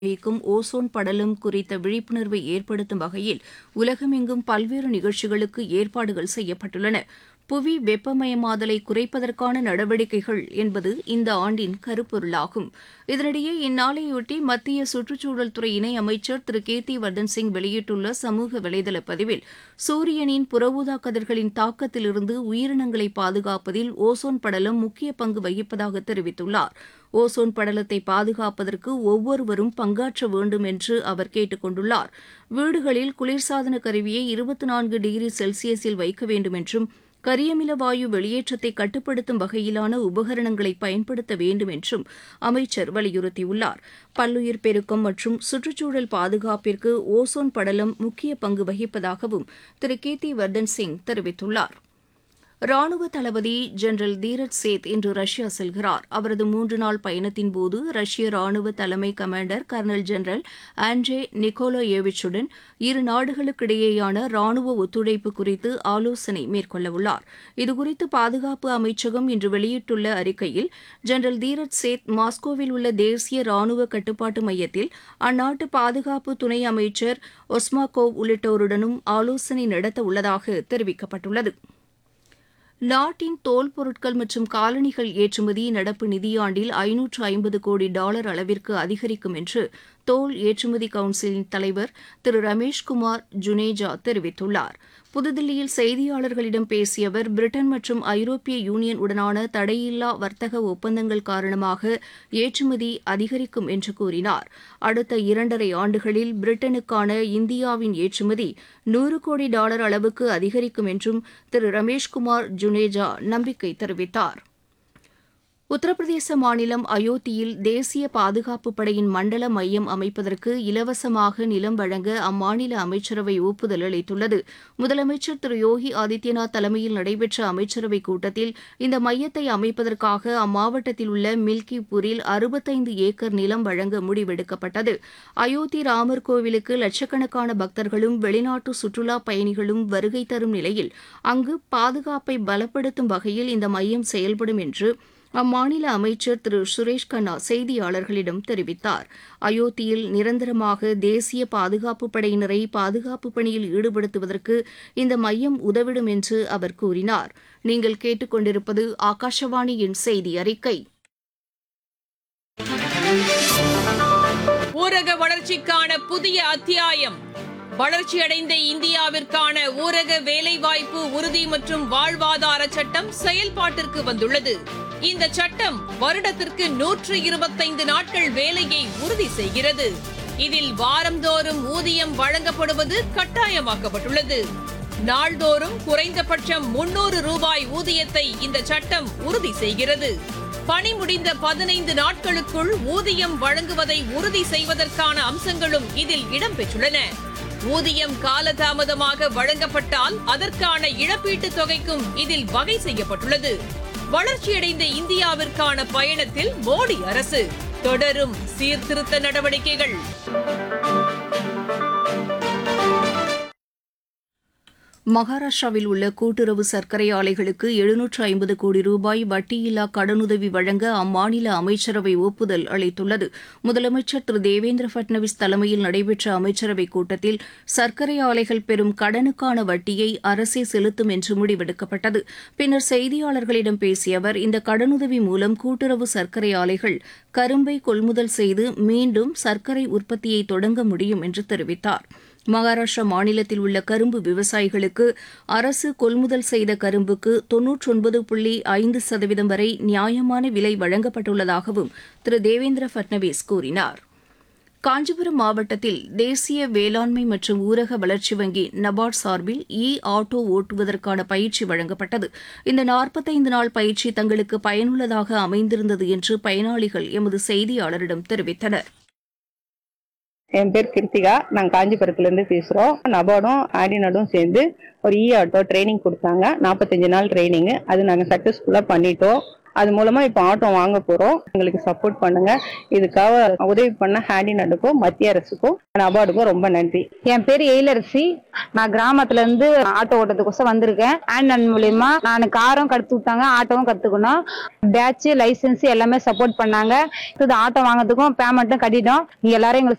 வகிக்கும் ஓசோன் படலம் குறித்த விழிப்புணர்வை ஏற்படுத்தும் வகையில் உலகமெங்கும் பல்வேறு நிகழ்ச்சிகளுக்கு ஏற்பாடுகள் செய்யப்பட்டுள்ளன புவி வெப்பமயமாதலை குறைப்பதற்கான நடவடிக்கைகள் என்பது இந்த ஆண்டின் கருப்பொருளாகும் இதனிடையே இந்நாளையொட்டி மத்திய சுற்றுச்சூழல் துறை இணை அமைச்சர் திரு கேத்தி வர்தன் சிங் வெளியிட்டுள்ள சமூக வலைதள பதிவில் சூரியனின் புறஊதா கதிர்களின் தாக்கத்திலிருந்து உயிரினங்களை பாதுகாப்பதில் ஓசோன் படலம் முக்கிய பங்கு வகிப்பதாக தெரிவித்துள்ளார் ஓசோன் படலத்தை பாதுகாப்பதற்கு ஒவ்வொருவரும் பங்காற்ற வேண்டும் என்று அவர் கேட்டுக் கொண்டுள்ளார் வீடுகளில் குளிர்சாதன கருவியை இருபத்தி நான்கு டிகிரி செல்சியஸில் வைக்க வேண்டும் என்றும் கரியமில வாயு வெளியேற்றத்தை கட்டுப்படுத்தும் வகையிலான உபகரணங்களை பயன்படுத்த வேண்டும் என்றும் அமைச்சர் வலியுறுத்தியுள்ளார் பல்லுயிர் பெருக்கம் மற்றும் சுற்றுச்சூழல் பாதுகாப்பிற்கு ஓசோன் படலம் முக்கிய பங்கு வகிப்பதாகவும் திரு கீர்த்தி வர்தன் சிங் தெரிவித்துள்ளார் ராணுவ தளபதி ஜெனரல் தீரஜ் சேத் இன்று ரஷ்யா செல்கிறார் அவரது மூன்று நாள் பயணத்தின்போது ரஷ்ய ராணுவ தலைமை கமாண்டர் கர்னல் ஜெனரல் ஆண்ட்ரே நிக்கோலோயேவிச்சுடன் இரு நாடுகளுக்கிடையேயான ராணுவ ஒத்துழைப்பு குறித்து ஆலோசனை மேற்கொள்ளவுள்ளார் இதுகுறித்து பாதுகாப்பு அமைச்சகம் இன்று வெளியிட்டுள்ள அறிக்கையில் ஜெனரல் தீரஜ் சேத் மாஸ்கோவில் உள்ள தேசிய ராணுவ கட்டுப்பாட்டு மையத்தில் அந்நாட்டு பாதுகாப்பு துணை அமைச்சர் ஒஸ்மாகோவ் உள்ளிட்டோருடனும் ஆலோசனை நடத்த உள்ளதாக தெரிவிக்கப்பட்டுள்ளது நாட்டின் தோல் பொருட்கள் மற்றும் காலணிகள் ஏற்றுமதி நடப்பு நிதியாண்டில் ஐநூற்று ஐம்பது கோடி டாலர் அளவிற்கு அதிகரிக்கும் என்று தோல் ஏற்றுமதி கவுன்சிலின் தலைவர் திரு ரமேஷ்குமார் ஜுனேஜா தெரிவித்துள்ளார் புதுதில்லியில் செய்தியாளர்களிடம் பேசிய அவர் பிரிட்டன் மற்றும் ஐரோப்பிய யூனியன் உடனான தடையில்லா வர்த்தக ஒப்பந்தங்கள் காரணமாக ஏற்றுமதி அதிகரிக்கும் என்று கூறினார் அடுத்த இரண்டரை ஆண்டுகளில் பிரிட்டனுக்கான இந்தியாவின் ஏற்றுமதி நூறு கோடி டாலர் அளவுக்கு அதிகரிக்கும் என்றும் திரு ரமேஷ்குமார் ஜுனேஜா நம்பிக்கை தெரிவித்தார் உத்தரப்பிரதேச மாநிலம் அயோத்தியில் தேசிய பாதுகாப்பு படையின் மண்டல மையம் அமைப்பதற்கு இலவசமாக நிலம் வழங்க அம்மாநில அமைச்சரவை ஒப்புதல் அளித்துள்ளது முதலமைச்சர் திரு யோகி ஆதித்யநாத் தலைமையில் நடைபெற்ற அமைச்சரவைக் கூட்டத்தில் இந்த மையத்தை அமைப்பதற்காக அம்மாவட்டத்தில் உள்ள மில்கிபூரில் அறுபத்தைந்து ஏக்கர் நிலம் வழங்க முடிவெடுக்கப்பட்டது அயோத்தி ராமர் கோவிலுக்கு லட்சக்கணக்கான பக்தர்களும் வெளிநாட்டு சுற்றுலாப் பயணிகளும் வருகை தரும் நிலையில் அங்கு பாதுகாப்பை பலப்படுத்தும் வகையில் இந்த மையம் செயல்படும் என்று அம்மாநில அமைச்சர் திரு சுரேஷ் கண்ணா செய்தியாளர்களிடம் தெரிவித்தார் அயோத்தியில் நிரந்தரமாக தேசிய பாதுகாப்பு படையினரை பாதுகாப்பு பணியில் ஈடுபடுத்துவதற்கு இந்த மையம் உதவிடும் என்று அவர் கூறினார் நீங்கள் கேட்டுக்கொண்டிருப்பது ஆகாஷவாணியின் செய்தி அறிக்கை ஊரக வளர்ச்சிக்கான புதிய அத்தியாயம் வளர்ச்சியடைந்த இந்தியாவிற்கான ஊரக வேலைவாய்ப்பு உறுதி மற்றும் வாழ்வாதார சட்டம் செயல்பாட்டிற்கு வந்துள்ளது இந்த சட்டம் வருடத்திற்கு நூற்று இருபத்தைந்து நாட்கள் வேலையை உறுதி செய்கிறது இதில் வாரந்தோறும் ஊதியம் வழங்கப்படுவது கட்டாயமாக்கப்பட்டுள்ளது நாள்தோறும் குறைந்தபட்சம் முன்னூறு ரூபாய் ஊதியத்தை இந்த சட்டம் உறுதி செய்கிறது பணி முடிந்த பதினைந்து நாட்களுக்குள் ஊதியம் வழங்குவதை உறுதி செய்வதற்கான அம்சங்களும் இதில் இடம்பெற்றுள்ளன ஊதியம் காலதாமதமாக வழங்கப்பட்டால் அதற்கான இழப்பீட்டுத் தொகைக்கும் இதில் வகை செய்யப்பட்டுள்ளது வளர்ச்சியடைந்த இந்தியாவிற்கான பயணத்தில் மோடி அரசு தொடரும் சீர்திருத்த நடவடிக்கைகள் மகாராஷ்டிராவில் உள்ள கூட்டுறவு சர்க்கரை ஆலைகளுக்கு எழுநூற்று ஐம்பது கோடி ரூபாய் வட்டியில்லா கடனுதவி வழங்க அம்மாநில அமைச்சரவை ஒப்புதல் அளித்துள்ளது முதலமைச்சர் திரு தேவேந்திர பட்னவிஸ் தலைமையில் நடைபெற்ற அமைச்சரவைக் கூட்டத்தில் சர்க்கரை ஆலைகள் பெறும் கடனுக்கான வட்டியை அரசே செலுத்தும் என்று முடிவெடுக்கப்பட்டது பின்னர் செய்தியாளர்களிடம் பேசிய அவர் இந்த கடனுதவி மூலம் கூட்டுறவு சர்க்கரை ஆலைகள் கரும்பை கொள்முதல் செய்து மீண்டும் சர்க்கரை உற்பத்தியை தொடங்க முடியும் என்று தெரிவித்தார் மகாராஷ்டிரா மாநிலத்தில் உள்ள கரும்பு விவசாயிகளுக்கு அரசு கொள்முதல் செய்த கரும்புக்கு தொன்னூற்றொன்பது புள்ளி ஐந்து சதவீதம் வரை நியாயமான விலை வழங்கப்பட்டுள்ளதாகவும் திரு தேவேந்திர பட்னவிஸ் கூறினார் காஞ்சிபுரம் மாவட்டத்தில் தேசிய வேளாண்மை மற்றும் ஊரக வளர்ச்சி வங்கி நபார்ட் சார்பில் இ ஆட்டோ ஓட்டுவதற்கான பயிற்சி வழங்கப்பட்டது இந்த நாற்பத்தைந்து நாள் பயிற்சி தங்களுக்கு பயனுள்ளதாக அமைந்திருந்தது என்று பயனாளிகள் எமது செய்தியாளரிடம் தெரிவித்தனர் என் பேர் கிருத்திகா நாங்கள் காஞ்சிபுரத்துல இருந்து பேசுறோம் நபார்டும் ஆடினடும் சேர்ந்து ஒரு இ ஆட்டோ ட்ரைனிங் கொடுத்தாங்க நாற்பத்தஞ்சு நாள் ட்ரைனிங் அது நாங்கள் சக்ஸஸ்ஃபுல்லாக பண்ணிட்டோம் அது மூலமா இப்போ ஆட்டோ வாங்க போறோம் எங்களுக்கு சப்போர்ட் பண்ணுங்க இதுக்காக உதவி பண்ண ஹேண்டி நடுக்கும் மத்திய அரசுக்கும் நபார்டுக்கும் ரொம்ப நன்றி என் பேர் எயிலரசி நான் கிராமத்துல இருந்து ஆட்டோ ஓட்டுறதுக்கோசம் வந்திருக்கேன் ஹேண்ட் மூலியமா நான் காரும் கத்து விட்டாங்க ஆட்டோவும் கத்துக்கணும் பேட்ச் லைசன்ஸ் எல்லாமே சப்போர்ட் பண்ணாங்க இது ஆட்டோ வாங்குறதுக்கும் பேமெண்ட்டும் கட்டிட்டோம் நீங்க எல்லாரும் எங்களுக்கு